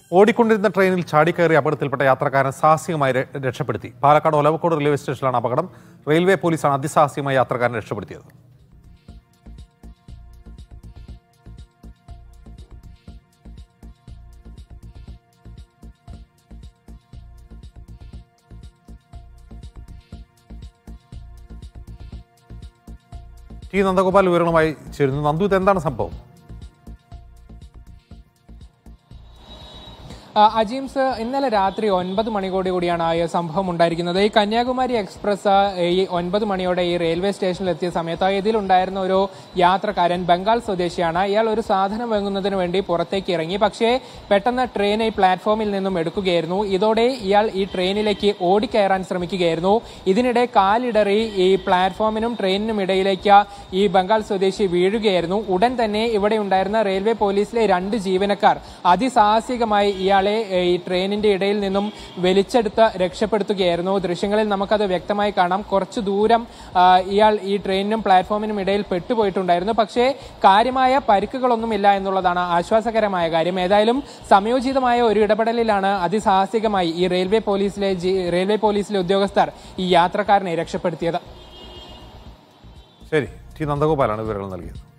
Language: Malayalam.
ഓടിക്കൊണ്ടിരുന്ന ട്രെയിനിൽ ചാടിക്കയറി അപകടത്തിൽപ്പെട്ട യാത്രക്കാരൻ സാഹസികമായി ര- രക്ഷപ്പെടുത്തി പാലക്കാട് ഒലവക്കോട് റെയിൽവേ സ്റ്റേഷനിലാണ് അപകടം റെയിൽവേ പോലീസാണ് അതിസാഹസികമായി യാത്രക്കാരനെ രക്ഷപ്പെടുത്തിയത് ടി നന്ദഗോപാൽ വിവരങ്ങളുമായി ചേരുന്നു നന്ദു ഇത് എന്താണ് സംഭവം ആ, അജീംസ് ഇന്നലെ രാത്രി ഒൻപത് മണിയോട് കൂടിയാണ് ആ സംഭവം ഉണ്ടായിരിക്കുന്നത് ഈ കന്യാകുമാരി എക്സ്പ്രസ് ഈ ഒൻപത് മണിയോടെ ഈ റെയിൽവേ സ്റ്റേഷനിൽ എത്തിയ സമയത്ത് ഇതിലുണ്ടായിരുന്ന ഒരു യാത്രക്കാരൻ ബംഗാൾ സ്വദേശിയാണ് ഇയാൾ ഒരു സാധനം വാങ്ങുന്നതിന് വേണ്ടി പുറത്തേക്ക് ഇറങ്ങി പക്ഷേ പെട്ടെന്ന് ട്രെയിൻ ഈ പ്ലാറ്റ്ഫോമിൽ നിന്നും എടുക്കുകയായിരുന്നു ഇതോടെ ഇയാൾ ഈ ട്രെയിനിലേക്ക് ഓടിക്കയറാൻ ശ്രമിക്കുകയായിരുന്നു ഇതിനിടെ കാലിടറി ഈ പ്ലാറ്റ്ഫോമിനും ട്രെയിനിനും ഇടയിലേക്ക് ഈ ബംഗാൾ സ്വദേശി വീഴുകയായിരുന്നു ഉടൻ തന്നെ ഇവിടെ ഉണ്ടായിരുന്ന റെയിൽവേ പോലീസിലെ രണ്ട് ജീവനക്കാർ അതിസാഹസികമായി ഇയാളെ ഏ, ഈ ട്രെയിനിന്റെ ഇടയിൽ നിന്നും വലിച്ചെടുത്ത് രക്ഷപ്പെടുത്തുകയായിരുന്നു ദൃശ്യങ്ങളിൽ നമുക്കത് വ്യക്തമായി കാണാം കുറച്ചു ദൂരം ആ, ഇയാൾ ഈ ട്രെയിനിനും പ്ലാറ്റ്ഫോമിനും ഇടയിൽ പെട്ടുപോയിട്ടുണ്ടായിരുന്നു പക്ഷേ കാര്യമായ പരിക്കുകളൊന്നുമില്ല എന്നുള്ളതാണ് ആശ്വാസകരമായ കാര്യം ഏതായാലും സംയോജിതമായ ഒരു ഇടപെടലിലാണ് അതിസാഹസികമായി ഈ റെയിൽവേ പോലീസിലെ ജി- റെയിൽവേ പോലീസിലെ ഉദ്യോഗസ്ഥർ ഈ യാത്രക്കാരനെ രക്ഷപ്പെടുത്തിയത് ശരി ടി നന്ദഗോപാലാണ് വിവരങ്ങൾ നൽകിയത്